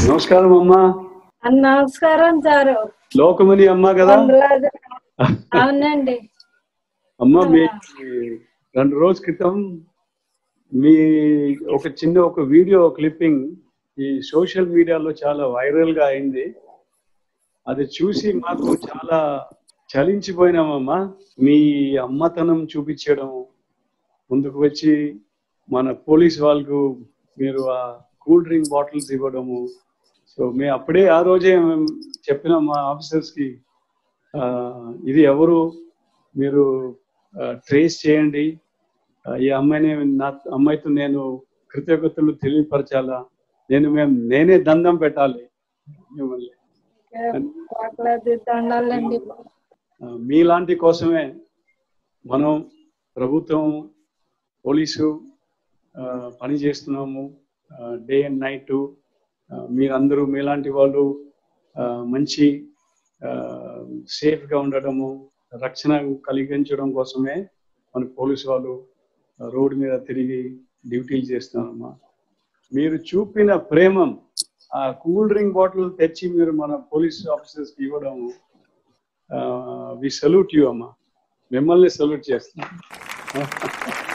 నమస్కారం అమ్మా అన్న నమస్కారం సారు లోకమని అమ్మ కదా వందలాది. అవునండి అమ్మ మీ రెండు రోజుల క్రితం మీ ఒక చిన్న ఒక వీడియో క్లిప్పింగ్ ఈ సోషల్ మీడియాలో చాలా వైరల్ గా అయింది అది చూసి మాకు చాలా చలించిపోయినామమ్మా మీ అమ్మతనం చూపించడం ముందుకు వచ్చి మన పోలీస్ వాళ్ళకు మీరు ఆ కూల్ డ్రింక్ బాటిల్స్ ఇవ్వడము సో మేము అప్పుడే ఆ రోజే మేము చెప్పిన మా ఆఫీసర్స్ కి ఆ, ఇది ఎవరు మీరు ట్రేస్ చేయండి ఆ, ఈ అమ్మాయిని నా అమ్మాయితో నేను కృతజ్ఞతలు తెలియపరచాలా నేను మేము నేనే దండం పెట్టాలి మిమ్మల్ని కోట్లాది దండాలండి ఆ, మీలాంటి కోసమే మనం ప్రభుత్వం పోలీసు ఆ, పని చేస్తున్నాము డే అండ్ నైట్ మీరందరూ మీలాంటి వాళ్ళు ఆ, మంచి సేఫ్గా ఉండడము రక్షణ కలిగించడం కోసమే మన పోలీసు వాళ్ళు రోడ్డు మీద తిరిగి డ్యూటీలు చేస్తున్నారమ్మా మీరు చూపిన ప్రేమం ఆ కూల్ డ్రింక్ బాటిల్ తెచ్చి మీరు మన పోలీస్ ఆఫీసర్స్కి ఇవ్వడం వి సల్యూట్ యూ అమ్మా మిమ్మల్ని సల్యూట్ చేస్తున్నాం